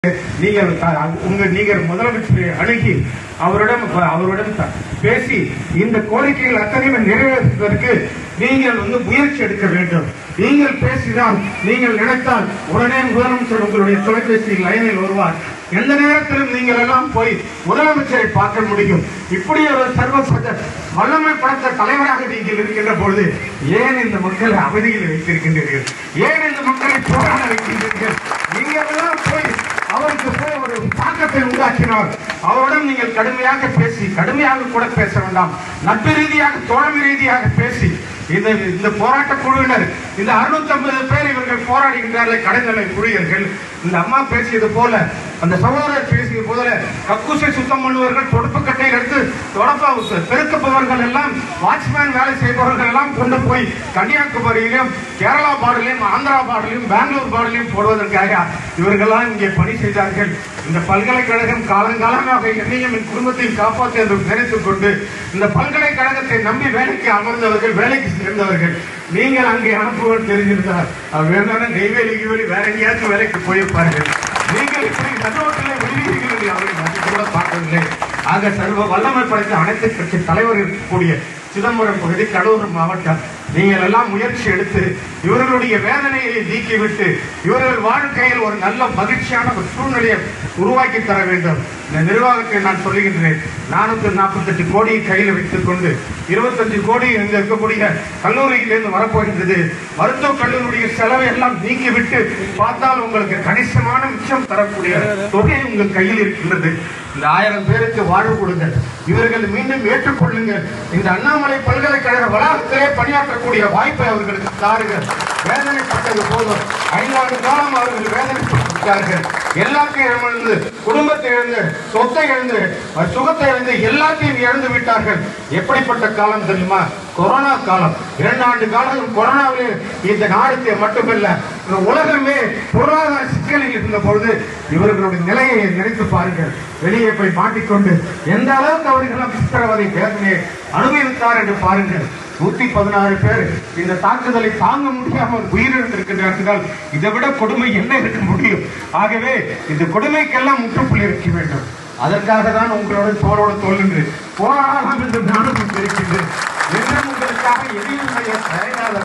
நீங்கள் த- உங்க நீங்கள் முதலமைச்சரை அணுகி அவரிடம் அவரிடம் த- பேசி இந்த கோரிக்கைகள் அத்தனையும் நிறைவேற்றுவதற்கு நீங்கள் வந்து முயற்சி எடுக்க வேண்டும் நீங்கள் பேசினால் நீங்கள் நினைத்தால் உடனே முதலமைச்சர் உங்களுடைய தொலைபேசி லைனில் வருவார் எந்த நேரத்திலும் நீங்கள் எல்லாம் போய் முதலமைச்சரை பார்க்க முடியும் இப்படி ஒரு சர்வ வல்லமை படைத்த தலைவராக நீங்கள் இருக்கின்ற பொழுது ஏன் இந்த மக்களை அமைதியில் வைத்திருக்கின்றீர்கள் ஏன் இந்த மக்களை போராட வைக்கின்றீர்கள் நீங்கள் எல்லாம் போய் அவருக்கு போய் ஒரு தாக்கத்தை உண்டாக்கினார் அவரிடம் நீங்கள் கடுமையாக பேசி கடுமையாக கூட பேச வேண்டாம் நட்பு ரீதியாக தோழமை ரீதியாக பேசி இந்த இந்த போராட்ட குழுவினர் இந்த 650 பேர் இவர்கள் போராடுகின்றார்கள் கடைநிலை ஊழியர்கள் இந்த அம்மா பேசியது போல அந்த சகோதரர் பேசியது போல கக்கூசை சுத்தம் பண்ணுவர்கள் தொடுப்பு கட்டை எடுத்து தொடப்ப பெருக்கப்பவர்கள் எல்லாம் வாட்ச்மேன் வேலை செய்பவர்கள் எல்லாம் கொண்டு போய் கன்னியாகுமரியிலும் கேரளா பாடலையும் ஆந்திரா பாடலையும் பெங்களூர் பாடலையும் போடுவதற்காக இவர்கள்லாம் இங்கே பணி செய்தார்கள் இந்த பல்கலைக்கழகம் காலங்காலமாக என்னையும் என் குடும்பத்தையும் காப்பாற்ற என்று நினைத்துக் கொண்டு இந்த பல்கலைக்கழகத்தை நம்பி வேலைக்கு அமர்ந்தவர்கள் வேலைக்கு சேர்ந்தவர்கள் நீங்கள் அங்கே அனுப்புவது தெரிஞ்சிருந்தால் அவர் வேணாலும் நெய்வேலி கீவேலி வேற எங்கேயாச்சும் வேலைக்கு போயிருப்பார்கள் நீங்கள் இப்படி நன்னோட்டிலே விடுவீர்கள் என்று அவர்கள் அது கூட பார்க்கவில்லை ஆக சர்வ வல்லமை படைத்த அனைத்து கட்சி தலைவர் இருக்கக்கூடிய சிதம்பரம் பகுதி கடலூர் மாவட்டம் நீங்கள் எல்லாம் முயற்சி எடுத்து இவர்களுடைய வேதனையை நீக்கிவிட்டு இவர்கள் வாழ்க்கையில் ஒரு நல்ல மகிழ்ச்சியான ஒரு சூழ்நிலையை உருவாக்கி தர வேண்டும் இந்த நிர்வாகத்தை நான் சொல்லுகின்றேன் நானூத்தி நாற்பத்தெட்டு கோடியை கையில் வைத்துக் கொண்டு இருபத்தஞ்சு கோடி இங்க இருக்கக்கூடிய கல்லூரியிலிருந்து வரப்போகின்றது மருத்துவக் கல்லூரியுடைய செலவை எல்லாம் நீக்கிவிட்டு பார்த்தால் உங்களுக்கு கணிசமான மிச்சம் தரக்கூடிய தொகை உங்கள் கையில் இருக்கின்றது இந்த ஆயிரம் பேருக்கு வாழ்வு கொடுங்கள் இவர்கள் மீண்டும் ஏற்றுக்கொள்ளுங்கள் இந்த அண்ணாமலை பல்கலைக்கழக வளாகத்திலே பணியாற்றக்கூடிய வாய்ப்பை அவர்களுக்கு தாருங்கள் வேதனைப்பட்டது போதும் ஐந்தாண்டு காலம் அவர்கள் வேதனைப்பட்டிருக்கிறார்கள் எல்லாத்தையும் இழந்து குடும்பத்தை இழந்து சொத்தை இழந்து சுகத்தை இழந்து எல்லாத்தையும் இழந்து விட்டார்கள் எப்படிப்பட்ட காலம் தெரியுமா கொரோனா காலம் இரண்டு ஆண்டு காலம் கொரோனாவிலே இந்த நாடு மட்டுமல்ல இந்த உலகமே பொருளாதார சிக்கலில் இருந்த பொழுது இவர்களுடைய நிலையை நினைத்து பாருங்கள் வெளியே போய் மாட்டிக்கொண்டு எந்த அளவுக்கு அவர்கள் சித்திரவதை வேதனையை அனுபவித்தார் என்று பாருங்கள் நூத்தி பதினாறு பேர் இந்த தாக்குதலை தாங்க முடியாமல் உயிரிழந்திருக்கிறார்கள் இதை விட கொடுமை என்ன இருக்க முடியும் ஆகவே இந்த கொடுமைக்கெல்லாம் முற்றுப்புள்ளி இருக்க வேண்டும் அதற்காக தான் உங்களோட தோளோடு தோல் என்று போராடலாம் என்று நானும் இருக்கின்றேன் என்றும் உங்களுக்காக எதையும் செய்ய தயாராக